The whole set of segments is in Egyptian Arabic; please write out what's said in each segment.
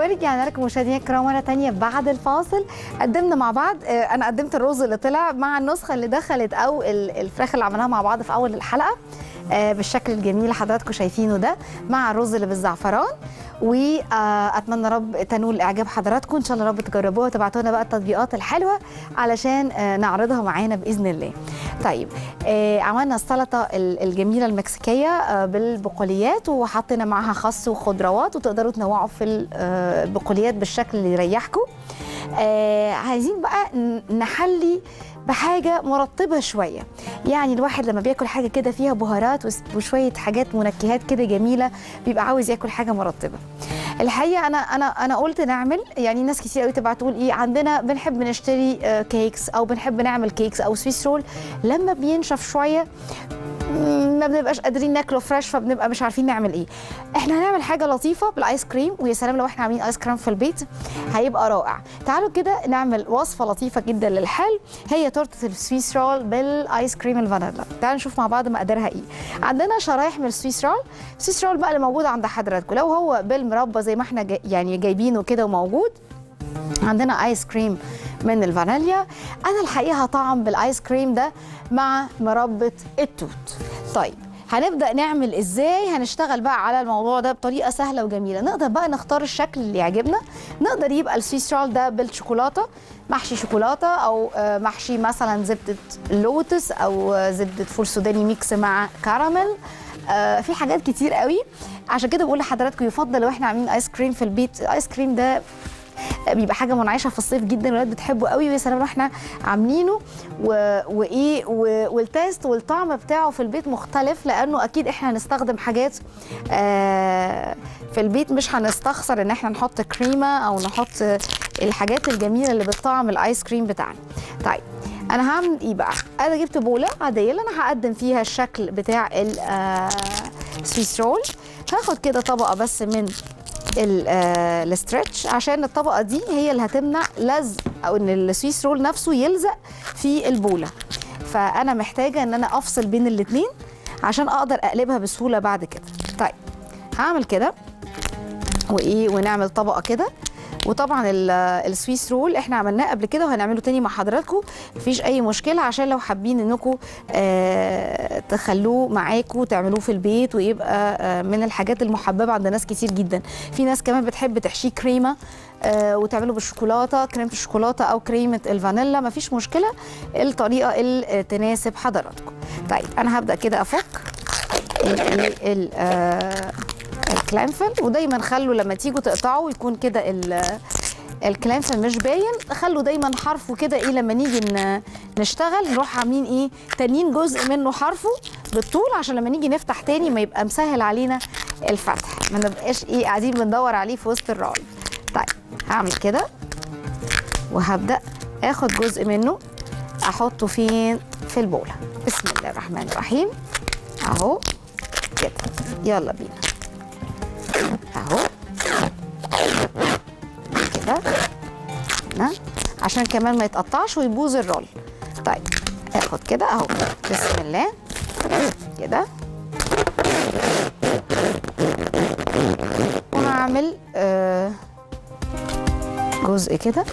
ورجعنا لكم مشاهدينا الكرام مره تانية بعد الفاصل قدمنا مع بعض آه، انا قدمت الرز اللي طلع مع النسخه اللي دخلت او ال- الفراخ اللي عملناها مع بعض في اول الحلقه آه، بالشكل الجميل اللي حضراتكم شايفينه ده مع الرز اللي بالزعفران واتمنى رب تنول اعجاب حضراتكم ان شاء الله رب تجربوها وتبعتوا لنا بقى التطبيقات الحلوه علشان آه، نعرضها معانا باذن الله طيب آه، عملنا السلطه ال- الجميله المكسيكيه آه، بالبقوليات وحطينا معاها خس وخضروات وتقدروا تنوعوا في ال- آه، البقوليات بالشكل اللي يريحكم آه، عايزين بقى ن- نحلي بحاجة مرطبة شوية يعني الواحد لما بياكل حاجة كده فيها بهارات وس- وشوية حاجات منكهات كده جميلة بيبقى عاوز ياكل حاجة مرطبة الحقيقة أنا أنا أنا قلت نعمل يعني ناس كتير قوي تبقى تقول إيه عندنا بنحب نشتري آه، كيكس أو بنحب نعمل كيكس أو سويس رول لما بينشف شوية مم، ما بنبقاش قادرين ناكله فريش فبنبقى مش عارفين نعمل ايه احنا هنعمل حاجه لطيفه بالايس كريم ويا سلام لو احنا عاملين ايس كريم في البيت هيبقى رائع تعالوا كده نعمل وصفه لطيفه جدا للحل هي تورته السويس رول بالايس كريم الفانيلا تعالوا نشوف مع بعض مقاديرها ايه عندنا شرايح من السويس رول السويس رول بقى اللي موجود عند حضراتكم لو هو بالمربى زي ما احنا جاي يعني جايبينه كده وموجود عندنا ايس كريم من الفانيليا انا الحقيقه هطعم بالايس كريم ده مع مربى التوت طيب هنبدا نعمل ازاي هنشتغل بقى على الموضوع ده بطريقه سهله وجميله نقدر بقى نختار الشكل اللي يعجبنا نقدر يبقى السويس رول ده بالشوكولاته محشي شوكولاته او آه، محشي مثلا زبده لوتس او آه، زبده فول سوداني ميكس مع كراميل آه، في حاجات كتير قوي عشان كده بقول لحضراتكم يفضل لو احنا عاملين ايس كريم في البيت الايس كريم ده بيبقى حاجه منعشه في الصيف جدا الولاد بتحبه قوي ويا سلام لو احنا عاملينه و... وايه و... والتيست والطعم بتاعه في البيت مختلف لانه اكيد احنا هنستخدم حاجات آه في البيت مش هنستخسر ان احنا نحط كريمه او نحط الحاجات الجميله اللي بتطعم الايس كريم بتاعنا طيب انا هعمل ايه بقى انا جبت بوله عاديه اللي انا هقدم فيها الشكل بتاع السويس رول هاخد كده طبقه بس من ال- آه، الاسترتش عشان الطبقه دي هي اللي هتمنع لزق او ان السويس رول نفسه يلزق في البوله فانا محتاجه ان انا افصل بين الاتنين عشان اقدر اقلبها بسهوله بعد كده طيب هعمل كده وايه ونعمل طبقه كده وطبعا ال- السويس رول احنا عملناه قبل كده وهنعمله تاني مع حضراتكم مفيش اي مشكله عشان لو حابين انكم آه تخلوه معاكم وتعملوه في البيت ويبقى آه من الحاجات المحببه عند ناس كتير جدا في ناس كمان بتحب تحشيه كريمه آه وتعمله بالشوكولاته كريمه الشوكولاته او كريمه الفانيلا مفيش مشكله الطريقه اللي تناسب حضراتكم طيب انا هبدا كده افك ال- ال- آه، الكلانفل ودايما خلوا لما تيجوا تقطعوا يكون كده ال- الكلانفل مش باين خلوا دايما حرفه كده ايه لما نيجي ن- نشتغل نروح عاملين ايه تانيين جزء منه حرفه بالطول عشان لما نيجي نفتح تاني ما يبقى مسهل علينا الفتح ما نبقاش ايه قاعدين بندور عليه في وسط الرول طيب هعمل كده وهبدا اخد جزء منه احطه فين في البوله بسم الله الرحمن الرحيم اهو كده يلا بينا اهو كده هنا عشان كمان ما يتقطعش ويبوظ الرول طيب اخد كده اهو بسم الله كده وهعمل آه جزء كده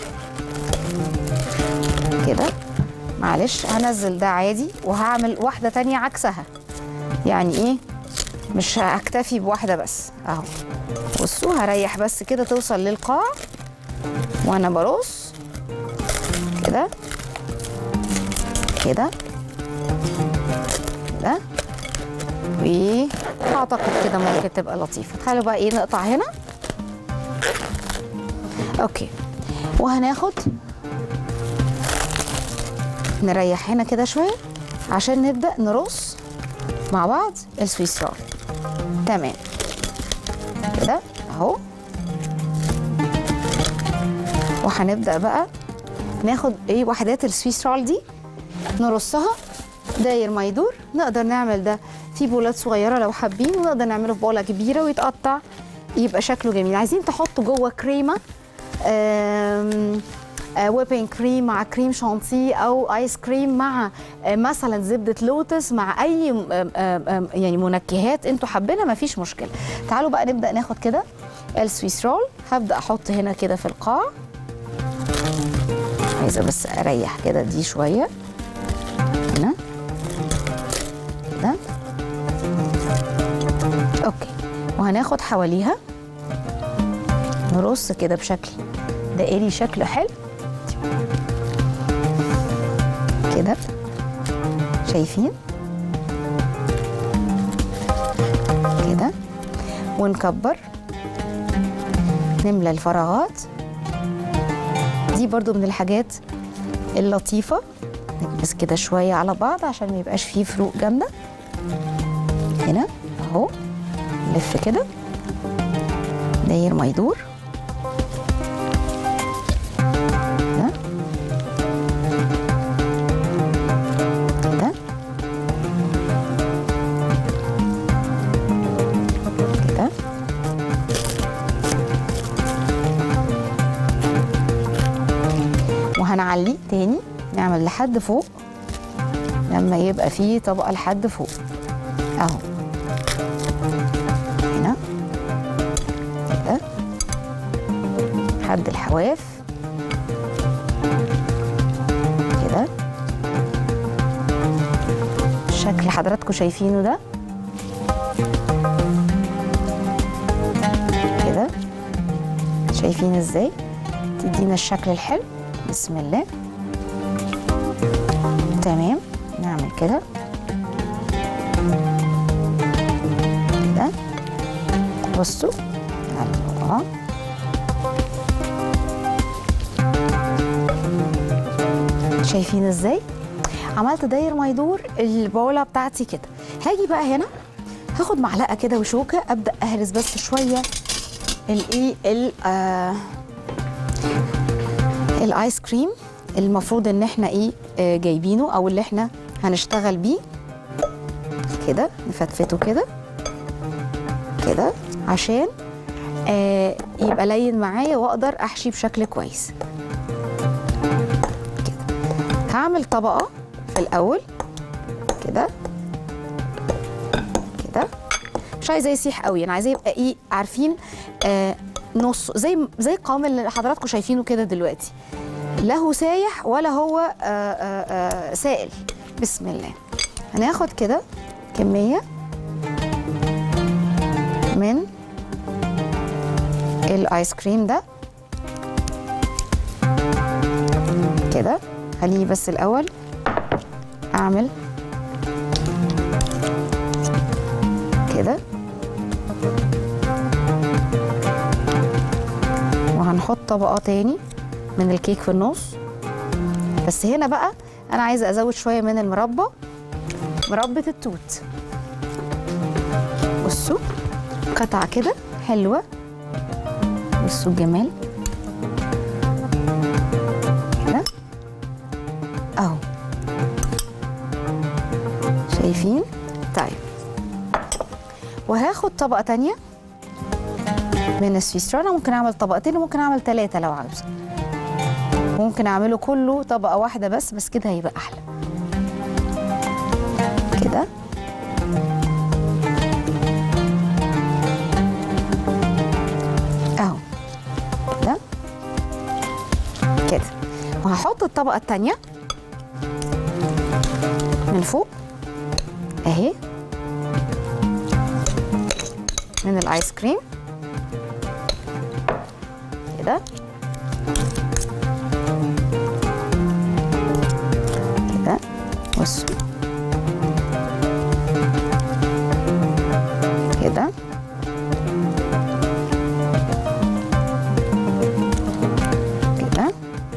كده معلش هنزل ده عادي وهعمل واحدة تانية عكسها يعني ايه مش هكتفي بواحدة بس اهو بصوا هريح بس كده توصل للقاع وانا برص كده كده كده واعتقد كده ممكن تبقى لطيفة تعالوا بقى ايه نقطع هنا اوكي وهناخد نريح هنا كده شويه عشان نبدا نرص مع بعض السويس رول تمام كده اهو وهنبدا بقى ناخد ايه وحدات السويس رول دي نرصها داير ما يدور نقدر نعمل ده في بولات صغيره لو حابين ونقدر نعمله في بوله كبيره ويتقطع يبقى شكله جميل عايزين تحطوا جوه كريمه ويبنج كريم مع كريم شانتيه او ايس كريم مع آه، مثلا زبده لوتس مع اي آم، آم، آم، يعني منكهات انتوا حابينها مفيش مشكله تعالوا بقى نبدا ناخد كده السويس رول هبدا احط هنا كده في القاع عايزه بس اريح كده دي شويه هنا كده اوكي وهناخد حواليها نرص كده بشكل دائري شكله حلو كده شايفين كده ونكبر نملى الفراغات دي برضو من الحاجات اللطيفة نكبس كده شوية على بعض عشان ما يبقاش فيه فروق جامدة هنا اهو نلف كده داير ما يدور كده كده كده وهنعليه تاني نعمل لحد فوق لما يبقى فيه طبقة لحد فوق اهو هنا كده لحد الحواف كده الشكل اللي حضراتكم شايفينه ده كده شايفين ازاي تدينا الشكل الحلو بسم الله تمام نعمل كده كده بصوا نعمل اه شايفين ازاي عملت داير ما يدور البوله بتاعتي كده هاجي بقى هنا هاخد معلقه كده وشوكه ابدا اهرس بس شويه الايه ال آه الايس كريم المفروض ان احنا ايه آه جايبينه او اللي احنا هنشتغل بيه كده نفتفته كده كده عشان آه يبقى لين معايا واقدر احشي بشكل كويس كده هعمل طبقه في الاول كده كده مش عايزاه يسيح قوي انا عايزاه يبقى ايه عارفين آه نص زي زي القوام اللي حضراتكم شايفينه كده دلوقتي لا هو سايح ولا هو آه آه آه سائل بسم الله هناخد كده كميه من الايس كريم ده كده خليني بس الاول اعمل كده وهنحط طبقه تاني من الكيك في النص بس هنا بقى انا عايزه ازود شويه من المربى مربى التوت بصوا قطعه كده حلوه بصوا الجمال كده اهو شايفين طيب وهاخد طبقه تانية من السويسرانا ممكن اعمل طبقتين وممكن اعمل ثلاثه لو عاوزه ممكن اعمله كله طبقه واحده بس بس كده هيبقى احلى كده اهو كده كده وهحط الطبقه الثانيه من فوق اهي من الايس كريم كده كده بصوا كده كده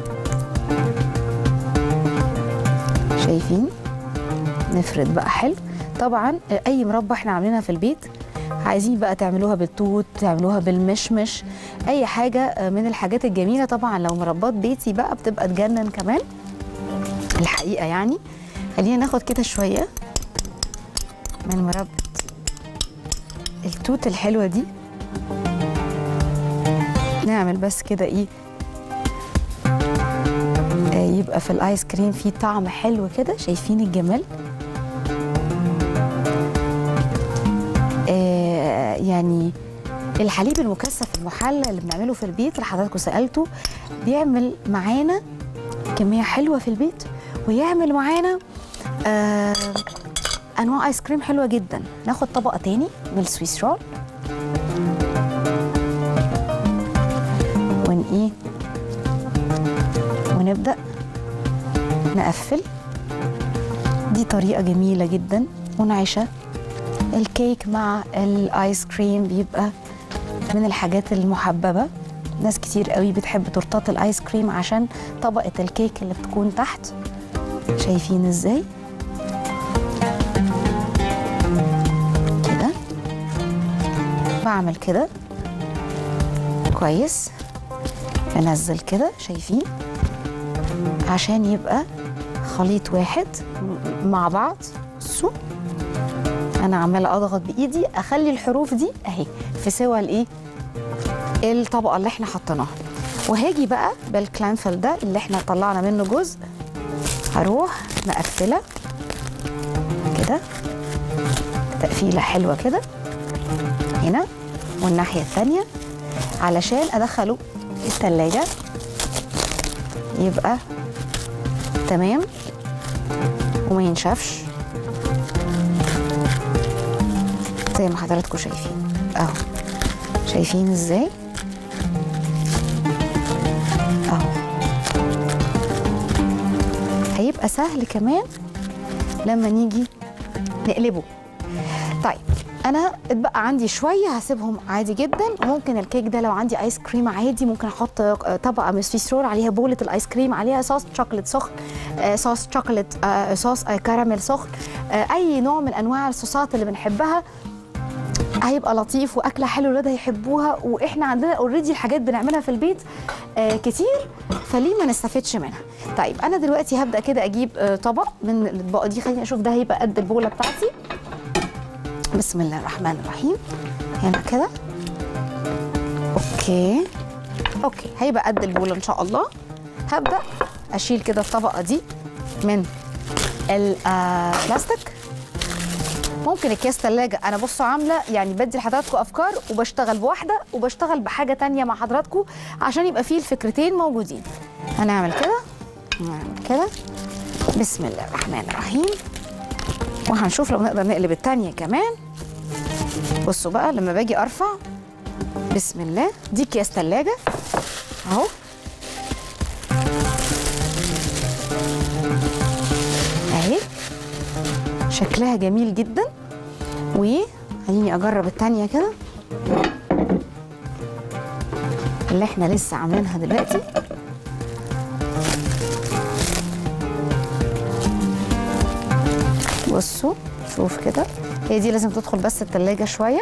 شايفين نفرد بقى حلو طبعا اي مربى احنا عاملينها في البيت عايزين بقى تعملوها بالتوت تعملوها بالمشمش اي حاجه من الحاجات الجميله طبعا لو مربات بيتي بقى بتبقى تجنن كمان الحقيقه يعني خلينا ناخد كده شويه من مربى التوت الحلوه دي نعمل بس كده ايه آه يبقى في الايس كريم فيه طعم حلو كده شايفين الجمال آه يعني الحليب المكثف المحلى اللي بنعمله في البيت اللي حضراتكم سالته بيعمل معانا كميه حلوه في البيت ويعمل معانا آه انواع ايس كريم حلوه جدا ناخد طبقه تاني من السويس رول ون ايه ونبدا نقفل دي طريقه جميله جدا منعشه الكيك مع الايس كريم بيبقى من الحاجات المحببه ناس كتير قوي بتحب تورتات الايس كريم عشان طبقه الكيك اللي بتكون تحت شايفين ازاي كده بعمل كده كويس بنزل كده شايفين عشان يبقى خليط واحد م- مع بعض بصوا انا عماله اضغط بايدي اخلي الحروف دي اهي في سوى الايه الطبقه اللي احنا حطيناها وهاجي بقى بالكلانفل ده اللي احنا طلعنا منه جزء هروح مقفله كده تقفيله حلوه كده هنا والناحيه الثانيه علشان ادخله الثلاجه يبقى تمام وما ينشفش زي ما حضراتكم شايفين اهو شايفين ازاي اهو هيبقى سهل كمان لما نيجي نقلبه طيب انا اتبقى عندي شويه هسيبهم عادي جدا ممكن الكيك ده لو عندي ايس كريم عادي ممكن احط آه، طبقه من سويس رول عليها بوله الايس كريم عليها صوص شوكليت سخن آه، صوص شوكليت آه، صوص آه، كراميل سخن آه، اي نوع من انواع الصوصات اللي بنحبها هيبقى لطيف واكله حلوه الولاد هيحبوها واحنا عندنا اوريدي الحاجات بنعملها في البيت آه كتير فليه ما نستفدش منها طيب انا دلوقتي هبدا كده اجيب آه طبق من الاطباق دي خليني اشوف ده هيبقى قد البوله بتاعتي بسم الله الرحمن الرحيم هنا كده اوكي اوكي هيبقى قد البوله ان شاء الله هبدا اشيل كده الطبقه دي من البلاستيك ممكن اكياس ثلاجه انا بصوا عامله يعني بدي لحضراتكم افكار وبشتغل بواحده وبشتغل بحاجه تانية مع حضراتكم عشان يبقى فيه الفكرتين موجودين هنعمل كده نعمل كده بسم الله الرحمن الرحيم وهنشوف لو نقدر نقلب التانية كمان بصوا بقى لما باجي ارفع بسم الله دي اكياس ثلاجه اهو اهي شكلها جميل جدا وخليني اجرب التانية كده اللي احنا لسه عاملينها دلوقتي بصوا شوف كده هي دي لازم تدخل بس التلاجة شوية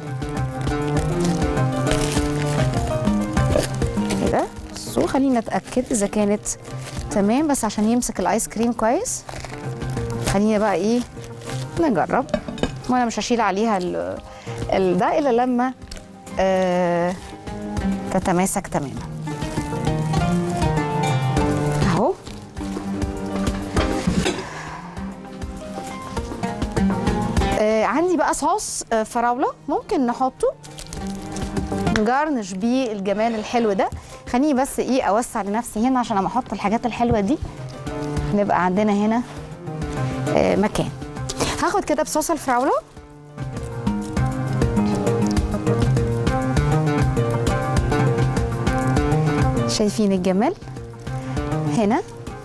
كده بصوا خلينا نتأكد إذا كانت تمام بس عشان يمسك الآيس كريم كويس خلينا بقى ايه نجرب وانا مش هشيل عليها ال- ال- ده الا لما آه تتماسك تماما اهو آه عندي بقى صوص آه فراوله ممكن نحطه نجرنش بيه الجمال الحلو ده خليني بس ايه اوسع لنفسي هنا عشان لما احط الحاجات الحلوه دي نبقى عندنا هنا آه، مكان هاخد كده بصوص الفراوله شايفين الجمال هنا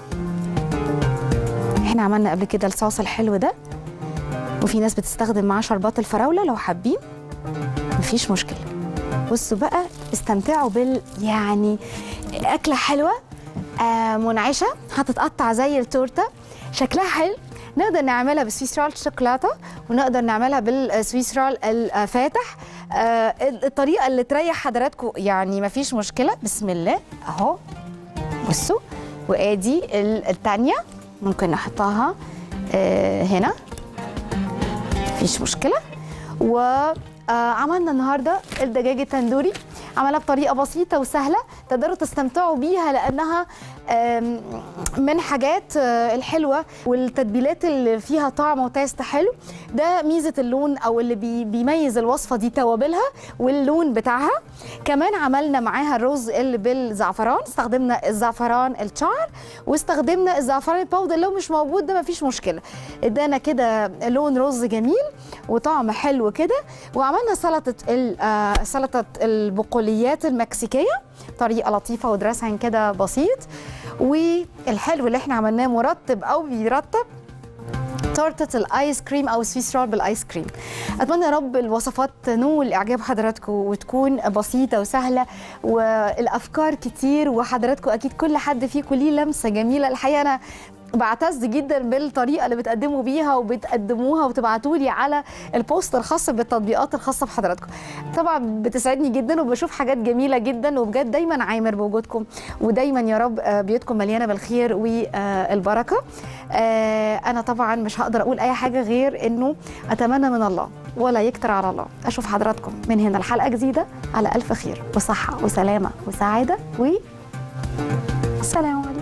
احنا عملنا قبل كده الصوص الحلو ده وفي ناس بتستخدم معاه شربات الفراوله لو حابين مفيش مشكله بصوا بقى استمتعوا بال يعني اكله حلوه آه منعشه هتتقطع زي التورته شكلها حلو نقدر نعملها بالسويس رول شوكولاته ونقدر نعملها بالسويس رول الفاتح آه الطريقه اللي تريح حضراتكم يعني مفيش مشكله بسم الله اهو بصوا وادي ال- التانية ممكن نحطها آه هنا مفيش مشكله وعملنا النهارده الدجاج التندوري عملها بطريقه بسيطه وسهله تقدروا تستمتعوا بيها لانها آم، من حاجات آه، الحلوه والتتبيلات اللي فيها طعم وتيست حلو ده ميزه اللون او اللي بي بيميز الوصفه دي توابلها واللون بتاعها كمان عملنا معاها الرز اللي بالزعفران استخدمنا الزعفران الشعر واستخدمنا الزعفران الباودر لو مش موجود ده مفيش مشكله ادانا كده لون رز جميل وطعم حلو كده وعملنا سلطه ال- آه، سلطه البقوليات المكسيكيه طريقه لطيفه ودرسها كده بسيط والحلو اللي احنا عملناه مرطب او بيرطب تورتة الايس كريم او سويس رول بالايس كريم اتمنى يا رب الوصفات تنول اعجاب حضراتكم وتكون بسيطه وسهله والافكار كتير وحضراتكم اكيد كل حد فيكم ليه لمسه جميله الحقيقه انا بعتز جدا بالطريقه اللي بتقدموا بيها وبتقدموها وتبعتوا لي على البوست الخاص بالتطبيقات الخاصه بحضراتكم طبعا بتسعدني جدا وبشوف حاجات جميله جدا وبجد دايما عامر بوجودكم ودايما يا رب آه، بيوتكم مليانه بالخير والبركه آه، انا طبعا مش هقدر اقول اي حاجه غير انه اتمنى من الله ولا يكتر على الله اشوف حضراتكم من هنا الحلقه جديده على الف خير وصحه وسلامه وسعاده و السلام عليكم